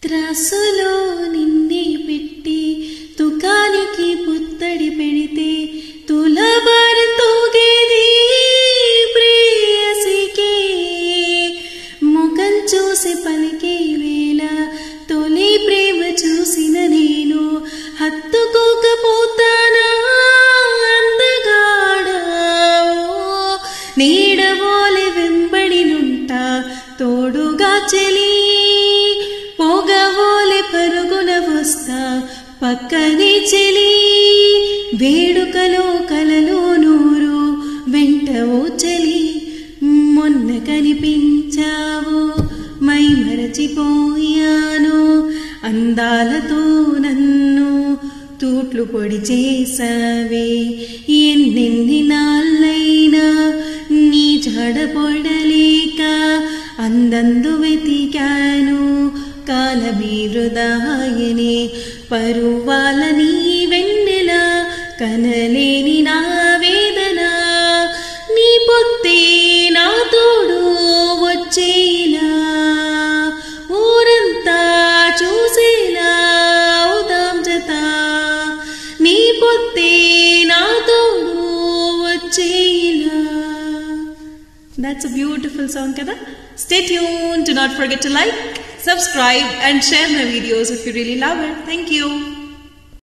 త్రాసులో నిన్నే పెట్టి తుకానికి పుత్తడి పెడితే తులబార తోగేది ప్రేయసికే ముఖం చూసి పలికే వేళ తొలి ప్రేమ చూసిన నేను హత్తుకోకపోతానా అందగాడా ఓ నీడవోలె వెంబడినుంటా తోడుగా చెలి పొగవోలె పరుగున వస్తా పక్కనే చెలి వేడుకలో కలలో నూరు వెంట ఓ చెలి మొన్న కనిపించావు మై మరచిపోయాను అందాలతో నన్ను తూట్లు పొడి చేసావే ఎన్నెన్ని నాళ్ళైనా నీ జడ పొడలేక అందందు వెతికాను కాలమే వృదాయనే పరువాల నీ వెన్నెల కనలేని నా వేదన నీ పొత్తే నా తోడు వచ్చేలా ఊరంతా చూసేలా ఉదాం జత నీ పొత్తే నా తోడు వచ్చేలా That's a beautiful song, kada? Stay tuned. Do not forget to like, subscribe, and share my videos if you really love it. Thank you.